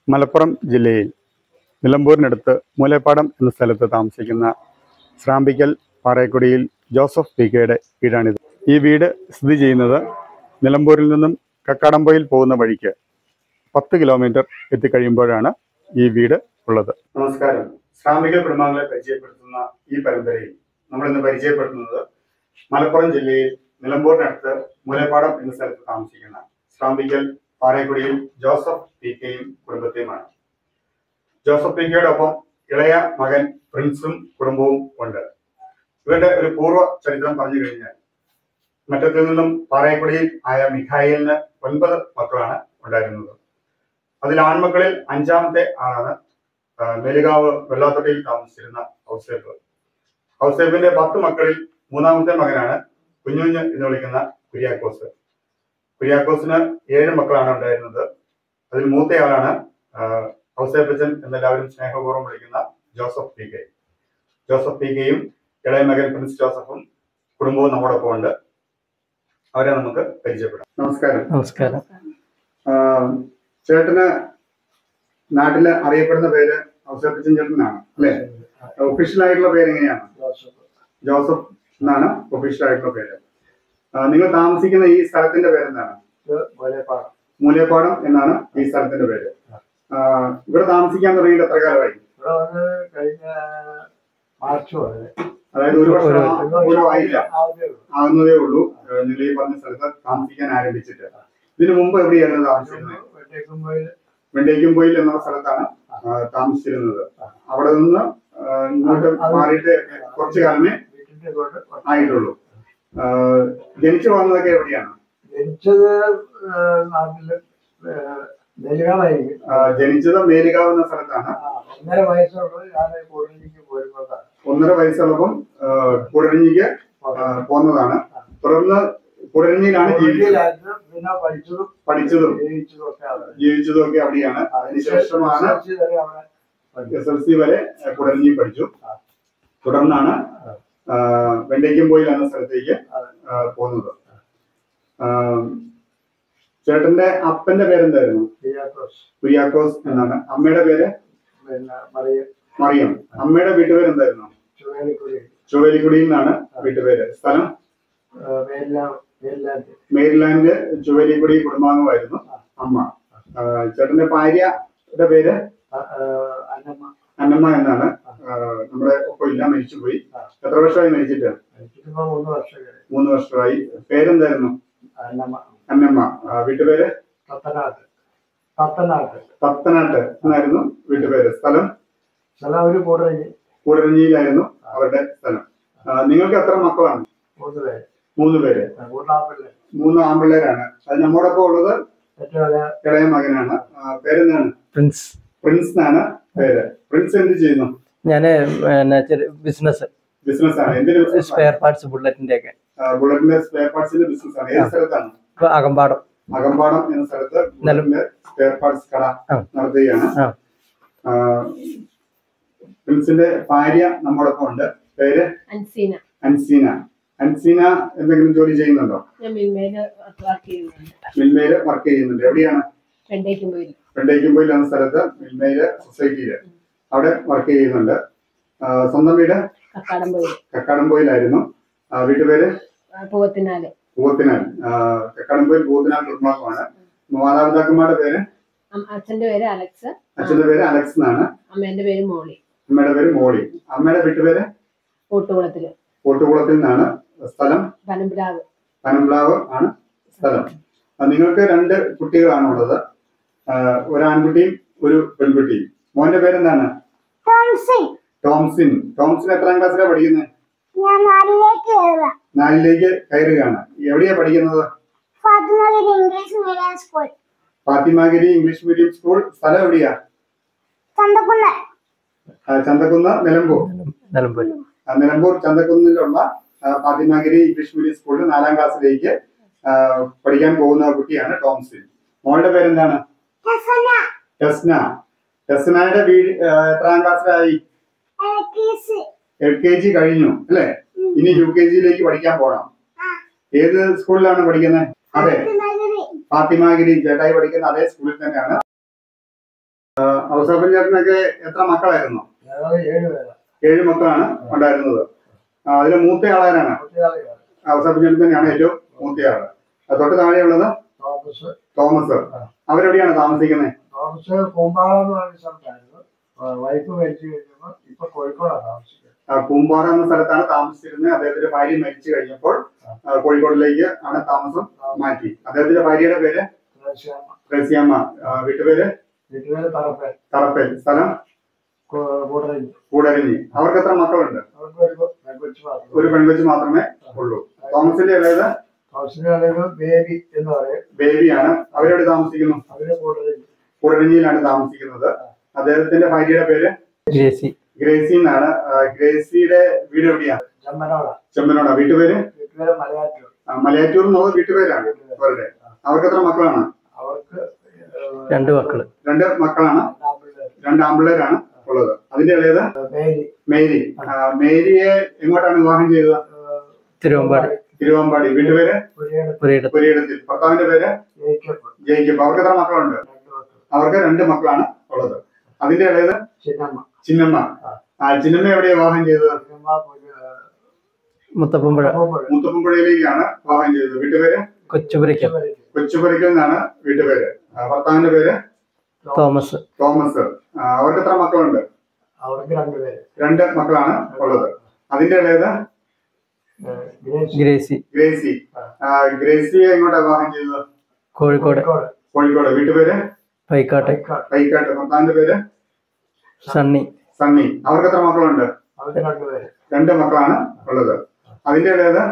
മലപ്പുറം ജില്ലയിൽ നിലമ്പൂരിനടുത്ത് മൂലേപ്പാടം എന്ന സ്ഥലത്ത് താമസിക്കുന്ന ശ്രാമ്പിക്കൽ പാറേക്കുടിയിൽ ജോസഫ് പി കെയുടെ വീടാണിത് ഈ വീട് സ്ഥിതി ചെയ്യുന്നത് നിലമ്പൂരിൽ നിന്നും കക്കാടംപൊയിൽ പോകുന്ന വഴിക്ക് പത്ത് കിലോമീറ്റർ എത്തിക്കഴിയുമ്പോഴാണ് ഈ വീട് ഉള്ളത് നമസ്കാരം ശ്രാമ്പിക്കൽ കുടുംബാംഗങ്ങളെ പരിചയപ്പെടുത്തുന്ന ഈ പരമ്പരയിൽ നമ്മൾ ഇന്ന് പരിചയപ്പെടുത്തുന്നത് മലപ്പുറം ജില്ലയിൽ നിലമ്പൂരിനടുത്ത് മൂലേപ്പാടം എന്ന സ്ഥലത്ത് താമസിക്കുന്ന ശ്രാമ്പിക്കൽ പാറേക്കുടിയിൽ ജോസഫ് പി കെയും കുടുംബത്തെയുമാണ് ജോസഫ് പി കെയുടെ ഒപ്പം ഇളയ മകൻ പ്രിൻസും കുടുംബവും ഉണ്ട് ഇവരുടെ ഒരു പൂർവ്വ ചരിത്രം പറഞ്ഞു കഴിഞ്ഞാൽ മറ്റത്തിൽ നിന്നും പാറേക്കുടിയിൽ ആയ മിഖായിലിന് ഒൻപത് മക്കളാണ് ഉണ്ടായിരുന്നത് അതിൽ ആൺമക്കളിൽ അഞ്ചാമത്തെ ആളാണ് ആ, മേലുകാവ് വെള്ളാത്തൊട്ടിയിൽ താമസിച്ചിരുന്ന ഔസേഫ് ഔസേഫിന്റെ പത്ത് മക്കളിൽ മൂന്നാമത്തെ മകനാണ് കുഞ്ഞുഞ്ഞ് എന്ന് വിളിക്കുന്ന കുര്യാക്കോസ് കുര്യാക്കോസിന് ഏഴ് മക്കളാണ് ഉണ്ടായിരുന്നത് അതിൽ മൂത്തയാളാണ് ആഹ്, ഔസേപ്പച്ചൻ എന്നെല്ലാവരും സ്നേഹപൂർവ്വം വിളിക്കുന്ന Joseph P K Joseph P കെയും ഇളയ മകൻ പ്രിൻസ് ജോസഫും കുടുംബവും നമ്മോടൊപ്പം ഉണ്ട് അവരെ നമുക്ക് പരിചയപ്പെടാം നമസ്കാരം നമസ്കാരം ആഹ്, ചേട്ടന് നാട്ടില് അറിയപ്പെടുന്ന പേര് ഔസേപ്പച്ചൻ ചേട്ടനാണ് അല്ലെ ഒഫീഷ്യൽ ആയിട്ടുള്ള പേര് എങ്ങനെയാണ് ജോസഫ് എന്നാണ് ഒഫീഷ്യൽ ആയിട്ടുള്ള പേര് ആഹ്, നിങ്ങൾ താമസിക്കുന്ന ഈ സ്ഥലത്തിന്റെ പേരെന്താണ് മൂലേപ്പാടം എന്നാണ് ഈ സ്ഥലത്തിന്റെ പേര് ആഹ് ഇവിടെ താമസിക്കാൻ തുടങ്ങിയിട്ട് എത്ര കാലമായി ഇവിടെ വന്ന് കഴിഞ്ഞ മാർച്ച് വരെ അതായത് ഒരു വർഷം ആ- പോലും ആയില്ല ആദ്യമേ ഉള്ളൂ. ആകുന്നതേ ഉള്ളൂ ആഹ് നിങ്ങൾ ഈ പറഞ്ഞ സ്ഥലത്ത് താമസിക്കാൻ ആരംഭിച്ചിട്ട് ഇതിനു മുമ്പ് എവിടെയായിരുന്നു താമസിച്ചിരുന്നത് വെട്ടേക്കുമ്പോഴ് വെണ്ടേക്കുംപോയിൽ എന്ന സ്ഥലത്താണ് ആഹ് താമസിച്ചിരുന്നത് അവിടെ നിന്ന് ആഹ് ഇങ്ങോട്ട് മാറിയിട്ട് കുറച്ചു കാലമേ വീട്ടിന്റെ കൊണ്ട് ആയിട്ടുള്ളൂ ആഹ് ജനിച്ചു വന്നതൊക്കെ എവിടെയാണ് ജനിച്ചത് ആ, നാട്ടില് നെല്ലുകാവായിരിക്കും ആഹ് ജനിച്ചത് മേലുകാവ് എന്ന സ്ഥലത്താണ് ഒന്നര വയസ്സുള്ളത് ഞാൻ കോഴിക്ക് പോരുന്നതാണ് ഒന്നര വയസ്സുള്ളപ്പം ആഹ് കുടരഞ്ഞിക്ക് ആഹ് പോന്നതാണ് തുടർന്ന് കുടരഞ്ഞിയിലാണ് ജീവിച്ചത് കോഴിയിലായിരുന്നു പിന്നെ പഠിച്ചതും പഠിച്ചതും ജീവിച്ചതും ഒക്കെ അവിടെ ജീവിച്ചതും ഒക്കെ അവിടെയാണ് അതിനുശേഷമാണ് SLC വരെ അവിടെ പഠിച്ചു. എസ് എൽ സി വരെ കുടരഞ്ഞി പഠിച്ചു തുടർന്നാണ് വെണ്ടയ്ക്കുംപോയിൽ എന്ന സ്ഥലത്തേക്ക് ആ, പോകുന്നത് ആ, ചേട്ടന്റെ അപ്പന്റെ പേരെന്തായിരുന്നു കുര്യാക്കോസ്, കുര്യാക്കോസ് എന്നാണ് അമ്മയുടെ പേര് പിന്നെ മറിയം മറിയം അമ്മയുടെ വീട്ടുപേര് എന്തായിരുന്നു ചുവേലിക്കുടി ചുവലിക്കുടിയിൽ നിന്നാണ് വീട്ടുപേര് സ്ഥലം വേലാ വേലാറ്റ് മേരിലാൻഡ് ചുവലിക്കുടി കുടുംബാംഗമായിരുന്നു അമ്മ ആ, ചേട്ടന്റെ ഭാര്യയുടെ പേര് അന്നമ്മ അന്നമ്മ എന്നാണ് ആ, നമ്മുടെ ഒപ്പം ഇല്ല മരിച്ചുപോയി എത്ര വർഷമായി മരിച്ചിട്ട് മരിച്ചിട്ടിപ്പോ മൂന്ന് വർഷം കഴിഞ്ഞു മൂന്ന് വർഷമായി പേരെന്തായിരുന്നു അന്നമ്മ അന്നമ്മ ആ, വീട്ടുപേര് തത്തനാട്ട് തത്തനാട്ട് തത്തനാട്ട് എന്നായിരുന്നു വീട്ടുപേര് സ്ഥലം സ്ഥലം അവര് കൂടുതൽ കൂടരഞ്ഞിയിലായിരുന്നു അവരുടെ സ്ഥലം ആ, നിങ്ങൾക്ക് എത്ര മക്കളാണ് മൂന്ന് പേര് മൂന്ന് പേര് കൂട്ടാപ്പിള്ളി മൂന്ന് ആൺപിള്ളേരാണ് അത് നമ്മോടൊപ്പം ഉള്ളത് ഏറ്റവും വലിയ ഇളയ മകനാണ് ആ, പേരെന്താണ് പ്രിൻസ് പ്രിൻസ് എന്നാണ് പേര് പ്രിൻസ് എന്ത് ചെയ്യുന്നു ഞാൻ പിന്നെ ചെറിയ ബിസിനസ് ബിസിനസ് ആണ് എന്തിന് ബിസിനസ് സ്പെയർ പാർട്സ് ബുള്ളറ്റിന്റെ ഒക്കെ ബുള്ളറ്റിന്റെ സ്പെയർ പാർട്സിന്റെ ബിസിനസ് ആണ് ഏത് സ്ഥലത്താണ് ഇപ്പൊ അകമ്പാടം അകമ്പാടം എന്ന സ്ഥലത്ത് ബുള്ളറ്റിന്റെ സ്പെയർ പാർട്സ് കട ആ. നടത്തുകയാണ് ആ. ആ, പ്രിൻസിന്റെ ഭാര്യ നമ്മോടൊപ്പം ഉണ്ട് പേര് അൻസീന അൻസീന അൻസീന എന്തെങ്കിലും ജോലി ചെയ്യുന്നുണ്ടോ ഞാൻ മിൽമയില് വർക്ക് ചെയ്യുന്നുണ്ട് മിൽമയില് വർക്ക് ചെയ്യുന്നുണ്ട് എവിടെയാണ് രണ്ടേക്കും പോയി വെണ്ടയ്ക്കുമ്പോയിൽ എന്ന സ്ഥലത്ത് മിൽമയില് സൊസൈറ്റിയില് അവിടെ വർക്ക് ചെയ്യുന്നുണ്ട് ആ, സ്വന്തം വീട് കക്കാടം പോയി കക്കാടംപോയിലായിരുന്നു ആ, വീട്ടുപേര് പൂവത്തിനാല് പൂവത്തിനാൽ ആ, കക്കാടംപോയിൽ പൂവത്തിനാൽ കുടുംബാംഗമാണ് മാതാപിതാക്കന്മാരുടെ പേര് അം- അച്ഛന്റെ പേര് അലക്സ് അച്ഛന്റെ പേര് അലക്സ് എന്നാണ് അമ്മേന്റെ പേര് മോളി അമ്മയുടെ പേര് മോളി അമ്മയുടെ വീട്ടുപേര് കൂട്ടുകുളത്തില് കോട്ടുകുളത്തിൽ നിന്നാണ് സ്ഥലം പനമ്പിലാവ് പനമ്പ്ലാവ് ആണ് സ്ഥലം ആ, നിങ്ങൾക്ക് രണ്ട് കുട്ടികളാണ് ഉള്ളത് ആ, ഒരു ആൺകുട്ടിയും ഒരു പെൺകുട്ടിയും മോന്റെ പേരെന്താണ് ടോൺസിൽ ടോംസിൻ ടോംസിൻ എത്രാം ക്ലാസ്സിലാണ് പഠിക്കുന്നത് ഞാൻ നാലിലേക്ക് കയറുക നാലിലേക്ക് കയറുകയാണ് എവിടെയാ പഠിക്കുന്നത് Fathimagiri English medium school Fathimagiri English medium school സ്ഥലം എവിടെയാ ചന്തക്കുന്ന് ആ, ചന്തക്കുന്ന് നിലമ്പൂർ നിലമ്പൂർ ആ, നിലമ്പൂർ ചന്തക്കുന്നിലുള്ള ആ, ഫാത്തിമാഗിരി ഇംഗ്ലീഷ് മീഡിയം സ്കൂളിൽ നാലാം ക്ലാസ്സിലേക്ക് ആ, പഠിക്കാൻ പോകുന്ന കുട്ടിയാണ് ടോംസിൻ മോളുടെ പേരെന്താണ് ഹസന ടെസ്ന ടെസ്നയുടെ വീട് ആ, എത്രാം ക്ലാസ്സിലായി എൽകീസ് എൽ കെ ജി കഴിഞ്ഞു അല്ലേ ഇനി യു കെ ജിയിലേക്ക് പഠിക്കാൻ പോകണം ഏത് സ്കൂളിലാണ് പഠിക്കുന്നത് അതെ ഫാത്തിമഗിരി ഫാത്തിമാഗിരി ചേട്ടായി പഠിക്കുന്ന അതേ സ്കൂളിൽ തന്നെയാണ് അവസാനം ചേട്ടനൊക്കെ എത്ര മക്കളായിരുന്നു ഞങ്ങൾ ഏഴ് പേരാ ഏഴ് മക്കളാണ് ഉണ്ടായിരുന്നത് ആ, അതിലെ മൂത്ത ആളാരാണ് കുട്ടികളെ അവസാനം ചേട്ടൻ തന്നെയാണ് ഏറ്റവും മൂത്തയാള് ആ, തൊട്ട് താഴെയുള്ളത് തോമസ് തോമസ് അവരെവിടെയാണ് താമസിക്കുന്നത് തോമസ് കൂമ്പാളം എന്ന് പറഞ്ഞ സ്ഥലത്തായിരുന്നു വൈഫ് മരിച്ചു കഴിഞ്ഞപ്പോൾ ഇപ്പൊ കോഴിക്കോടാണ് താമസിക്കുന്നത് ആ, കൂമ്പാറ എന്ന സ്ഥലത്താണ് താമസിച്ചിരുന്നത് അദ്ദേഹത്തിന്റെ ഭാര്യ മരിച്ചു കഴിഞ്ഞപ്പോൾ ആ, കോഴിക്കോടിലേക്ക് ആണ് താമസം മാറ്റി അദ്ദേഹത്തിന്റെ ഭാര്യയുടെ പേര് തുളസിയമ്മ റസിയമ്മ ആ, വീട്ടുപേര് വീട്ടുപേര് പറപ്പൻ തറപ്പേൽ സ്ഥലം കൂടരഞ്ഞു കൂടരഞ്ഞി അവർക്ക് എത്ര മക്കളുണ്ട് അവർക്ക് ഒരു കൊച്ചു മാത്രം ഒരു പെൺകൊച്ച് മാത്രമേ ഉള്ളൂ തോമസിന്റെ ഇളയത് തോമസിന്റെ ആളുകൾ ബേബി എന്ന് പറയും ബേബിയാണ് അവരെവിടെ താമസിക്കുന്നു അവര് കൂടരഞ്ഞു കൂടരഞ്ഞിയിലാണ് താമസിക്കുന്നത് അദ്ദേഹത്തിന്റെ ഭാര്യയുടെ പേര് ഗ്രേസി ഗ്രേസി എന്നാണ് ആ, ഗ്രേസിയുടെ വീട് എവിടെയാണ് ചെമ്മനോട ചെമ്പനോട വീട്ടുപേര് വീട്ടുപേര് മലയാറ്റൂർ ആ, മലയാറ്റൂർ എന്നുള്ളത് വീട്ടുപേരാണ് അവരുടെ അവർക്ക് എത്ര മക്കളാണ് അവർക്ക് രണ്ട് മക്കള് രണ്ട് മക്കളാണ് രണ്ട് ആമ്പിള്ളേരാണ് ഉള്ളത് അതിന്റെ ഇളയത് മേരി മേരി ആ, മേരിയെ എങ്ങോട്ടാണ് വിവാഹം ചെയ്തത് തിരുവമ്പാടി തിരുവമ്പാടി വീട്ടുപേര് പുരിയുടെ പുരയിടത്ത് പുരയിടത്തിൽ ഭർത്താവിന്റെ പേര് ജയിക്കപ്പ് ജയിക്കപ്പ് അവർക്ക് എത്ര മക്കളുണ്ട് രണ്ട് മക്കൾ അവർക്ക് രണ്ട് മക്കളാണ് ഉള്ളത് അതിന്റെ ഇളയത് ചിന്നമ്മ ചിന്നമ്മ ആ ചിന്നമ്മ എവിടെയാ വിവാഹം ചെയ്തത് ചിന്നമ്മ മുത്തപ്പമ്പുഴ മുത്തപ്പുഴയിലേക്കാണ് വിവാഹം ചെയ്തത് വീട്ടുപേര് കൊച്ചുപുരയ്ക്കൽ കൊച്ചുപുരയ്ക്കൽ എന്നാണ് വീട്ടുപേര് ആ, ഭർത്താവിന്റെ പേര് തോമസ് തോമസ് ആ, അവർക്ക് എത്ര മക്കളുണ്ട് അവർക്ക് രണ്ടുപേര് രണ്ട് മക്കളാണ് ഉള്ളത് അതിന്റെ ഇളയത് ഏഹ് ഗ്രേസി ഗ്രേസി ഗ്രേസി ആ, ഗ്രേസിയെ എങ്ങോട്ടാ വിവാഹം ചെയ്തത് കോഴിക്കോട് കോഴിക്കോട് കോഴിക്കോട് വീട്ടുപേര് പൈക്കാട്ടെ കൈക്കാട് കൈക്കാട്ട് ഭർത്താവിന്റെ പേര് സണ്ണി സണ്ണി അവർക്ക് എത്ര മക്കളുണ്ട് അവർക്ക് രണ്ടുപേര് രണ്ട് മക്കളാണ് ഉള്ളത് അതിന്റെ ഇളയത്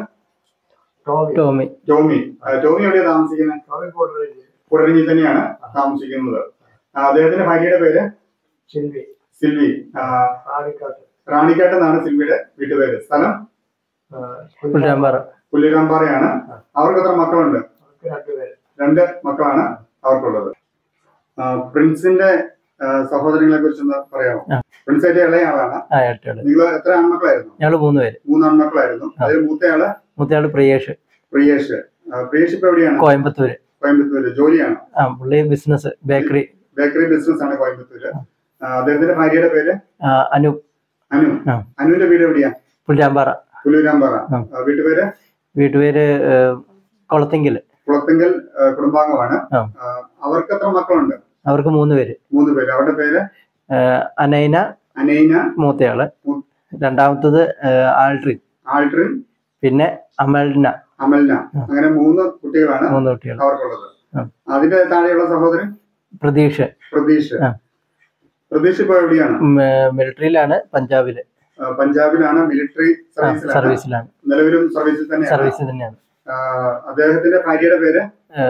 ടോമി ടോമി ടോമി ആ, ടോമി എവിടെയാ താമസിക്കുന്നത് ടോമി കൂടരഞ്ഞു കുടരഞ്ഞി തന്നെയാണ് താമസിക്കുന്നത് ആ, അദ്ദേഹത്തിന്റെ ഭാര്യയുടെ പേര് സിൽവി സിൽവി ആ, പാലിക്കാട്ട് റാണിക്കാട്ട് എന്നാണ് സിൽവിയുടെ വീട്ടുപേര് സ്ഥലം ഏഹ് പുല്ലാമ്പാറ പുല്ലിരാമ്പാറയാണ് അവർക്ക് എത്ര മക്കളുണ്ട് അവർക്ക് രണ്ടുപേര് രണ്ട് മക്കളാണ് അവർക്കുള്ളത് ആ, പ്രിൻസിന്റെ ആ, സഹോദരങ്ങളെ കുറിച്ച് ഒന്ന് പറയാമോ ആ. പ്രിൻസ് ഏറ്റവും ഇളയ ആളാണ് ആ ഏട്ടകള് നിങ്ങൾ എത്ര ആൺമക്കളായിരുന്നു ഞങ്ങള് മൂന്ന് പേര് മൂന്ന് ആൺമക്കളായിരുന്നു അതിൽ മൂത്തയാള് മൂത്തയാള് പ്രിയേഷ് പ്രിയേഷ് ആ, പ്രിയേഷ് ഇപ്പൊ എവിടെയാണ് കോയമ്പത്തൂര് കോയമ്പത്തൂര് ജോലിയാണ് ആ പുള്ളി ബിസിനസ് ബേക്കറി ബേക്കറി ബിസിനസ് ആണ് കോയമ്പത്തൂര് ആ, അദ്ദേഹത്തിന്റെ ഭാര്യയുടെ പേര് അനു അനു ആ. അനുവിന്റെ വീട് എവിടെയാ പുല്ലാമ്പാറ പുല്ലൂരാമ്പാറ ആ. ആ, വീട്ടുപേര് വീട്ടുപേര് ഏഹ്, കൊളത്തിങ്കല് കുളത്തിങ്കൽ ആ, കുടുംബാംഗമാണ് ആ. ആ, അവർക്ക് എത്ര മക്കളുണ്ട് അവർക്ക് മൂന്ന് പേര് മൂന്ന് പേര് അവരുടെ പേര് ഏഹ്, അനൈന അനൈന മൂത്തയാള് മൂ- രണ്ടാമത്തത് ഏഹ്, ആൾട്രിൻ ആൾട്രിൻ പിന്നെ അമൽന അമൽന അങ്ങനെ മൂന്ന് കുട്ടികളാണ് മൂന്ന് കുട്ടികൾ അവർക്കുള്ളത് ആ. അതിന്റെ താഴെയുള്ള സഹോദരൻ പ്രതീക്ഷ പ്രതീഷ് ആ. പ്രതീഷ് ഇപ്പൊ എവിടെയാണ് മിലിറ്ററിയിലാണ് പഞ്ചാബില് ആ, പഞ്ചാബിലാണ് മിലിറ്ററി ആ, സർവീസിലാണ് സർവീസിലാണ് നിലവിലും സർവീസിൽ തന്നെയാണ് സർവീസ് തന്നെയാണ് ആ, അദ്ദേഹത്തിന്റെ ഭാര്യയുടെ പേര്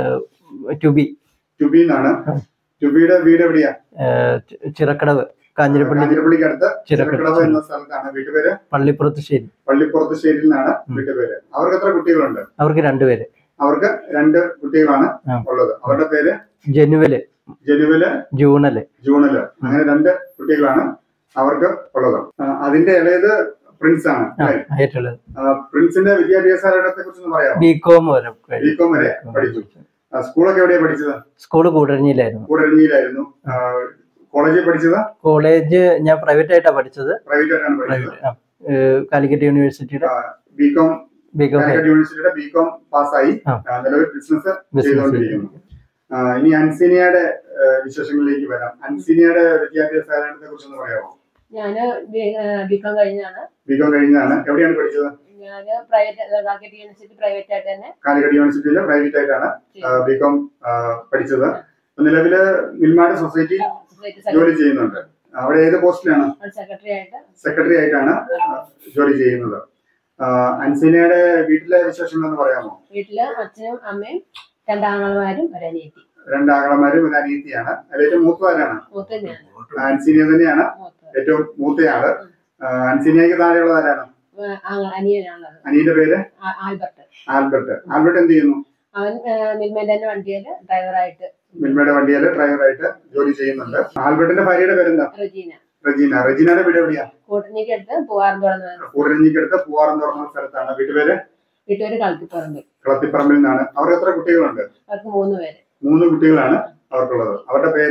ടുബി ടുബി എന്നാണ് ആ. ടുബിയുടെ വീട് എവിടെയാ ഏഹ്, ചി- ചിറക്കടവ് കാഞ്ഞിരപ്പള്ളി കാഞ്ഞിരപ്പള്ളിക്ക് അടുത്ത് ചിറക്കടവ് ചിറക്കടവ് എന്ന സ്ഥലത്താണ് വീട്ടുപേര് പള്ളിപ്പുറത്ത് ശരി പള്ളിപ്പുറത്തുശ്ശേരിയിൽ നിന്നാണ് വീട്ടുപേര് അവർക്ക് എത്ര കുട്ടികളുണ്ട് അവർക്ക് രണ്ടുപേര് അവർക്ക് രണ്ട് കുട്ടികളാണ് ആ. ഉള്ളത് അവരുടെ പേര് ജനുവല് ജനുവല് ജൂണല് ജൂണില് അങ്ങനെ രണ്ട് കുട്ടികളാണ് അവർക്ക് ഉള്ളത് ആ, അതിന്റെ ഇളയത് പ്രിൻസ് ആണ് ആ അല്ലേ? ആയിട്ടുള്ളത് ആ, പ്രിൻസിന്റെ വിദ്യാഭ്യാസ കാലഘട്ടത്തെ കുറിച്ച് ഒന്ന് പറയാമോ ബി കോം വരെ ബികോം വരെ പഠിച്ചു ആ, സ്കൂളൊക്കെ എവിടെയാ പഠിച്ചത് സ്കൂള് കൂടരഞ്ഞിയിലായിരുന്നു കൂടരഞ്ഞിയിലായിരുന്നു ആ, കോളേജിൽ പഠിച്ചത് കോളേജ് ഞാൻ പ്രൈവറ്റ് ആയിട്ടാണ് പഠിച്ചത് പ്രൈവറ്റ് ആയിട്ടാണ് പഠിച്ചത് പ്രൈവറ്റ് ആ ഏഹ്, കാലിക്കറ്റ് യൂണിവേഴ്സിറ്റിയുടെ ബികോം ബി കോം കാലിക്കറ്റ് യൂണിവേഴ്സിറ്റിയുടെ ബികോം പാസ്സായി ആ. ആ, നിലവിൽ ബിസിനസ് ബിസിനസ് ചെയ്തുകൊണ്ടിരിക്കുന്നു ആ, ഇനി അൻസീനിയയുടെ ആ, വിശേഷങ്ങളിലേക്ക് വരാം അൻസീനിയയുടെ വിദ്യാഭ്യാസ കാലഘട്ടത്തെ കുറിച്ച് ഒന്ന് പറയാമോ ഞാന് ബികോം കഴിഞ്ഞാണ് ബികോം കഴിഞ്ഞതാണ് എവിടെയാണ് പഠിച്ചത് ഞാന് പ്രൈവറ്റ് കാലിക്കറ്റ് യൂണിവേഴ്സിറ്റി പ്രൈവറ്റ് ആയിട്ട് തന്നെ കാലിക്കറ്റ് യൂണിവേഴ്സിറ്റിയിൽ പ്രൈവറ്റ് ആയിട്ടാണ് ബികോം പഠിച്ചത് നിലവില് മിൽമാട് സൊസൈറ്റി ജോലി ചെയ്യുന്നുണ്ട് അവിടെ ഏത് പോസ്റ്റിലാണ് സെക്രട്ടറി ആയിട്ട് സെക്രട്ടറി ആയിട്ടാണ് ആ, ജോലി ചെയ്യുന്നത് ആ, അൻസീനയുടെ വീട്ടിലെ വിശേഷങ്ങൾ എന്ന് പറയാമോ വീട്ടില് അച്ഛനും അമ്മയും രണ്ടാങ്ങളമാരും ഒരനിയത്തി രണ്ടാങ്ങളമാരും ഒരു അനിയത്തിയാണ് അതിൽ ഏറ്റവും മൂത്തതാരാണ് മൂത്ത ഞാൻ അൻസീനിയ തന്നെയാണ് മൂത്ത ഏറ്റവും മൂത്തയാള് ആ, അൻസീനിയക്ക് താഴെയുള്ളത് ആരാണ് അനിയനാണുള്ളത് അനിയന്റെ പേര് ആ- ആൽബർട്ട് ആൽബർട്ട് ആൽബർട്ട് എന്ത് ചെയ്യുന്നു അവൻ മിൽമേന്റെ വണ്ടിയില് ഡ്രൈവറായിട്ട് മിൽമയുടെ വണ്ടിയിൽ ഡ്രൈവറായിട്ട് ജോലി ചെയ്യുന്നുണ്ട് ആൽബർട്ടിന്റെ ഭാര്യയുടെ പേരെന്താ റജീന റജീന റജീനയുടെ വീട് എവിടെയാ കൂട്ടണിക്ക് അടുത്ത് പൂവാറുംതുറന്ന് കൂടരഞ്ഞിക്കടുത്ത് പൂവാറം തുറന്ന സ്ഥലത്താണ് വീട്ടുപേര് വീട്ടുപേര് കളത്തിപ്പറമ്പ് കളത്തിപ്പറമ്പിൽ നിന്നാണ് അവർക്ക് എത്ര കുട്ടികളുണ്ട് അവർക്ക് മൂന്ന് പേര് മൂന്ന് കുട്ടികളാണ് അവർക്കുള്ളത് അവരുടെ പേര്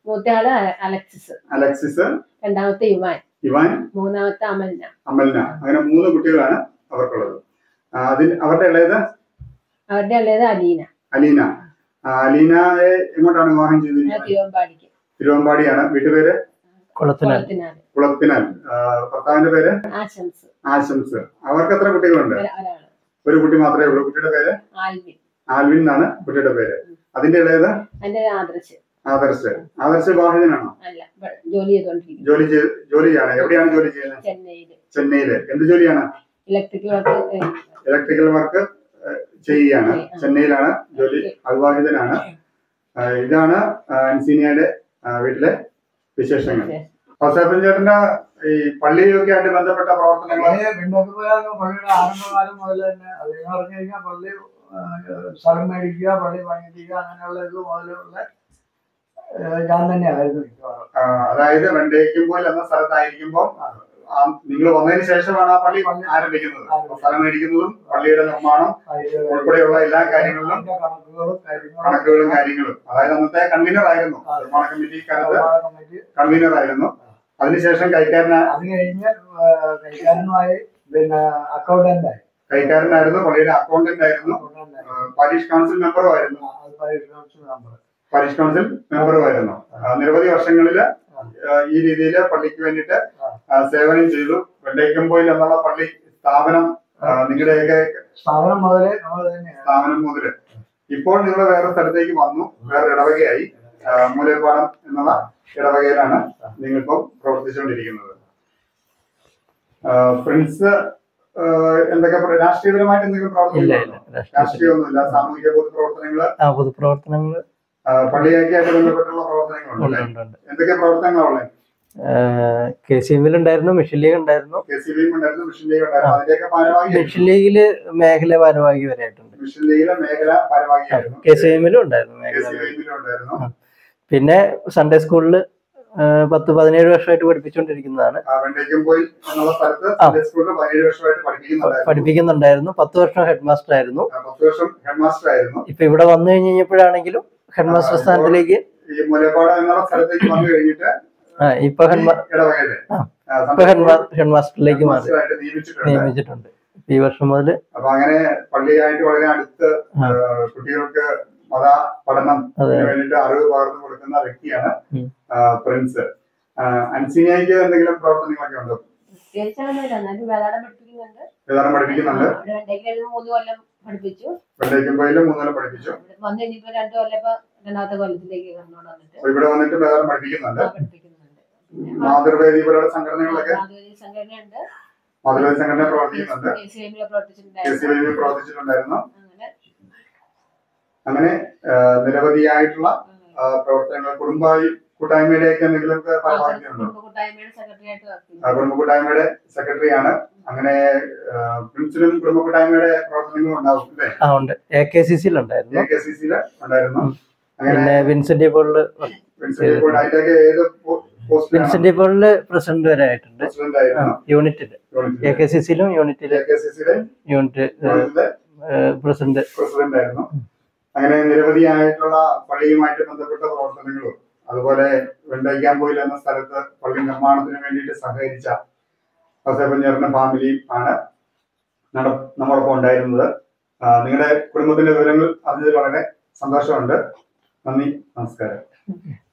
മൂത്തയാള് അ- അലക്സിസ് അലക്സിസ് രണ്ടാമത്തെ യുവാൻ ഇവാൻ മൂന്നാമത്തെ അമൽന അമൽന അങ്ങനെ മൂന്ന് കുട്ടികളാണ് അവർക്കുള്ളത് ആ, അതിൽ അവരുടെ ഇളയത് അവരുടെ ഉള്ളത് അലീന അലീന ആ, അലീനയെ എങ്ങോട്ടാണ് വിവാഹം ആ ചെയ്തിരിക്കുന്നത് തിരുവമ്പാടിക്ക് തിരുവമ്പാടിയാണ് വീട്ടുപേര് കുളത്തിനാൽ കുളത്തിനാല് കുളത്തിനാൽ ആ, ഭർത്താവിന്റെ പേര് ആശംസ് ആശംസ് അവർക്ക് എത്ര കുട്ടികളുണ്ട് ഒര- ഒരാള് ഒരു കുട്ടി മാത്രമേ ഉള്ളൂ കുട്ടിയുടെ പേര് ആൽവിൻ ആൽവിൻ എന്നാണ് കുട്ടിയുടെ പേര് അതിന്റെ ഇളയത് അതിന്റെ ആദർശ് ആദർശ് ആദർശ് വിവാഹിതനാണോ അല്ല ഇവിടെ ജോലി ചെയ്തോണ്ടിരിക്കുന്നു ജോലി ചെയ്ത് ജോലി ചെയ്യാണ് എവിടെയാണ് ജോലി ചെയ്യുന്നത് ചെന്നൈയില് ചെന്നൈയില് എന്ത് ജോലിയാണ് ഇലക്ട്രിക്കൽ വർക്ക് ഇലക്ട്രിക്കൽ വർക്ക് ചെയ്യുകയാണ് ചെന്നൈയിലാണ് ജോലി അവിവാഹിതനാണ് ആ, ഇതാണ് ആ, അൻസീനിയയുടെ ആ, വീട്ടിലെ വിശേഷങ്ങൾ ഔസേപ്പൻ ചേട്ടന്റെ ഈ പള്ളിയൊക്കെ ആയിട്ട് ബന്ധപ്പെട്ട പ്രവർത്തനങ്ങൾ പള്ളിയെ പിന്നോട്ട് പള്ളിയുടെ ആരംഭകാലം മുതൽ തന്നെ അത് എന്ന് പറഞ്ഞു കഴിഞ്ഞാൽ പള്ളി ആ, സ്ഥലം മേടിക്കുക പള്ളി പണിയിപ്പിക്കുക അങ്ങനെയുള്ള ഇത് മുതലുള്ള ആ, ഞാൻ തന്നെയായിരുന്നു മിക്കവാറും ആ, അതായത് വെണ്ടയ്ക്കുമ്പോൾ എന്ന സ്ഥലത്തായിരിക്കുമ്പോൾ നിങ്ങൾ വന്നതിന് ശേഷമാണ് ആ പള്ളി ആരംഭിക്കുന്നത് അപ്പൊ സ്ഥലം മേടിക്കുന്നതും പള്ളിയുടെ നിർമ്മാണം അതിന്റെ ഉൾപ്പെടെയുള്ള എല്ലാ കാര്യങ്ങളിലും അതിന്റെ കണക്കുകളും കാര്യങ്ങളും കണക്കുകളും കാര്യങ്ങളും അതായത് അന്നത്തെ കൺവീനർ ആയിരുന്നു ആ. നിർമ്മാണ കമ്മിറ്റിക്കാരത്ത് നിർമ്മാണ കമ്മിറ്റി കൺവീനർ ആയിരുന്നു അതിനുശേഷം കൈക്കാരന അത് കഴിഞ്ഞ് ആ, കൈകാരനുമായി പിന്നെ അക്കൗണ്ടന്റായി കൈക്കാരനായിരുന്നു പള്ളിയുടെ അക്കൗണ്ടന്റ് ആയിരുന്നു അക്കൗണ്ടന്റായി ആ, പാരീഷ് കൗൺസിൽ മെമ്പറും ആയിരുന്നു ആ, അത് പരിഷ്കരിച്ച നമ്പർ പാരീഷ് കൗൺസിൽ മെമ്പറും ആയിരുന്നു ആ, നിരവധി വർഷങ്ങളില് ആ, ഈ രീതിയിൽ പള്ളിക്ക് വേണ്ടിയിട്ട് ആ, സേവനം ചെയ്തു വെണ്ടയ്ക്കമ്പോയിൽ എന്നുള്ള പള്ളി സ്ഥാപനം ആ, നിങ്ങളുടെയൊക്കെ സ്ഥാപനം മുതലേ നമ്മൾ തന്നെയാണ് സ്ഥാപനം മുതല് ഇപ്പോൾ നിങ്ങൾ വേറെ സ്ഥലത്തേക്ക് വന്നു വേറെ ഇടവകയായി ആ, മൂലപ്പാടം എന്നുള്ള ഇടവകയിലാണ് നിങ്ങളിപ്പം പ്രവർത്തിച്ചുകൊണ്ടിരിക്കുന്നത് ആ, പ്രിൻസ് ആ, എന്തൊക്കെ പ്ര- രാഷ്ട്രീയപരമായിട്ട് എന്തെങ്കിലും ഇല്ല പ്രവർത്തനങ്ങൾ ഇല്ല രാഷ്ട്രീയത്തിൽ രാഷ്ട്രീയമൊന്നുമില്ല സാമൂഹിക പൊതുപ്രവർത്തനങ്ങള് ആ പൊതുപ്രവർത്തനങ്ങൾ ആ, പള്ളിയൊക്കെയായിട്ട് ബന്ധപ്പെട്ടുള്ള പ്രവർത്തനങ്ങളുണ്ട് ഉണ്ട് അല്ലേ? ഉണ്ട് ഉണ്ട് എന്തൊക്കെ പ്രവർത്തനങ്ങളാണ് കെ സി എമ്മിൽ ഉണ്ടായിരുന്നു മിഷൻ ലീഗ് ഉണ്ടായിരുന്നു കെ സി ബിയും ഉണ്ടായിരുന്നു മിഷൻ ലീഗ് ഉണ്ടായിരുന്നു അതിന്റെയൊക്കെ ഭാരവാഹി മിഷൻ ലീഗില് മേഖല ഭാരവാഹി വരെ ആയിട്ടുണ്ട് മിഷൻ ലീഗിലെ മേഖല ഭാരവാഹിയായിരുന്നു കെ സി എമ്മിലും ഉണ്ടായിരുന്നു കെ മേഖല സി ബിയിലും ഉണ്ടായിരുന്നു പിന്നെ സൺഡേ സ്കൂളിൽ പത്ത് പതിനേഴ് വർഷമായിട്ട് പഠിപ്പിച്ചുകൊണ്ടിരിക്കുന്നതാണ് ആ, വെണ്ടയ്ക്കമ്പോയിൽ എന്നുള്ള സ്ഥലത്ത് ആ. സൺഡേ സ്കൂളിൽ പതിനേഴ് വർഷമായിട്ട് പഠിപ്പിക്കുന്നുണ്ടായിരുന്നു പഠിപ്പിക്കുന്നുണ്ടായിരുന്നു പത്ത് വർഷം ഹെഡ് മാസ്റ്റർ ആയിരുന്നു ആ, പത്ത് വർഷം ഹെഡ് മാസ്റ്റർ ആയിരുന്നു ഇപ്പൊ ഇവിടെ വന്നു കഴിഞ്ഞ് കഴിഞ്ഞപ്പോഴാണെങ്കിലും ഹെഡ് മാസ്റ്റർ ആ, സ്ഥാനത്തിലേക്ക് ഈ മുലപ്പാടം എന്നുള്ള സ്ഥലത്തേക്ക് വന്നു കഴിഞ്ഞിട്ട് ആ ഇപ്പൊ ഈ ഹെഡ് ഇടവകയില് ആ. ആ, ഇപ്പൊ സൺഡേ ഹെഡ് സ്കൂൾ ഹെഡ് മാസ്റ്ററിലേക്ക് ഹെഡ് മാറി മാസ്റ്ററായിട്ട് നിയമിച്ചിട്ടുണ്ട് നിയമിച്ചിട്ടുണ്ട് ഈ വർഷം മുതൽ അപ്പൊ അങ്ങനെ പള്ളിയായിട്ട് വളരെ അടുത്ത് ആ. ആ, കുട്ടികൾക്ക് മത പഠനം അതെ. വേണ്ടിയിട്ട് അറിവ് പകർന്നു കൊടുക്കുന്ന വ്യക്തിയാണ് ഉം. ആ, പ്രിൻസ് ആ, അൻസിനിയയ്ക്ക് എന്തെങ്കിലും പ്രവർത്തനങ്ങളൊക്കെ ഉണ്ടോ പ്രത്യേകിച്ചൊന്നുമില്ല എന്നാലും വേദാടം പഠിപ്പിക്കുന്നുണ്ട് വിധാനം പഠിപ്പിക്കുന്നുണ്ട് അവിടെ വെണ്ടയ്ക്കൽ മൂന്ന് കൊല്ലം പഠിപ്പിച്ചു വെള്ളയ്ക്കുമ്പോയിലും മൂന്നെല്ലാം പഠിപ്പിച്ചു ഇവിടെ വന്നു കഴിഞ്ഞപ്പോ രണ്ടു കൊല്ലം ഇപ്പൊ രണ്ടാമത്തെ കൊല്ലത്തിലേക്ക് കടന്നുകൊണ്ട് വന്നിട്ട് അപ്പൊ ഇവിടെ വന്നിട്ട് വിധാനം പഠിപ്പിക്കുന്നുണ്ട് ആ, പഠിപ്പിക്കുന്നുണ്ട് പിന്നെ മാതൃവേദി പോലുള്ള സംഘടനകളൊക്കെ മാധവരി സംഘടനയുണ്ട് മാതൃവേദി സംഘടന പ്രവർത്തിക്കുന്നുണ്ട് കെ സി എമ്മിൽ കെ സി പ്രവർത്തിച്ചിട്ടുണ്ടായിരുന്നു വൈ പ്രവർത്തിച്ചിട്ടുണ്ടായിരുന്നു അങ്ങനെ അങ്ങനെ ആ, നിരവധിയായിട്ടുള്ള ആ, പ്രവർത്തനങ്ങൾ കുടുംബായി കൂട്ടായ്മയുടെയൊക്കെ എന്തെങ്കിലും ഭാഗമാക്കിയുണ്ടോ കുടുംബ കൂട്ടായ്മയുടെ സെക്രട്ടറി ആയിട്ട് വർക്ക് ആ, ചെയ്യുന്നു കുടുംബ കൂട്ടായ്മയുടെ സെക്രട്ടറിയാണ് അങ്ങനെ ആ, പ്രിൻസിലും കുടുംബ കൂട്ടായ്മയുടെ പ്രവർത്തനങ്ങളും ഉണ്ടാവും അല്ലേ ആ ഉണ്ട് എ കെ സി സിയിൽ ഉണ്ടായിരുന്നു എ കെ സി സിയില് ഉണ്ടായിരുന്നു അങ്ങനെ പിന്നെ വിൻസെന്റ് പോളില് പ്രിൻസിപ്പൽ ഇപ്പോൾ അതിന്റെയൊക്കെ ഏത് പോസ്റ്റിലാണ് വിൻസെന്റ് പോളില് പ്രസിഡന്റ് വരെ ആയിട്ടുണ്ട് പ്രസിഡന്റ് ആയിരുന്നു യൂണിറ്റില് എ കെ സി സിയിലും യൂണിറ്റില് എ കെ സി സിയിലെ യൂണിറ്റ് പ്രസിഡന്റ് പ്രസിഡന്റ് ആയിരുന്നു അങ്ങനെ നിരവധിയായിട്ടുള്ള പള്ളിയുമായിട്ട് ബന്ധപ്പെട്ട പ്രവർത്തനങ്ങളും അതുപോലെ വെണ്ടയ്ക്കാമ്പോയിൽ എന്ന സ്ഥലത്ത് പള്ളി നിർമ്മാണത്തിന് വേണ്ടിയിട്ട് സഹകരിച്ച ഔസേപ്പഞ്ചേറിന്റെ ഫാമിലിയും ആണ് നട- നമ്മോടൊപ്പം ഉണ്ടായിരുന്നത് ആ, നിങ്ങളുടെ കുടുംബത്തിന്റെ വിവരങ്ങൾ അറിഞ്ഞതിൽ വളരെ സന്തോഷമുണ്ട് നന്ദി നമസ്കാരം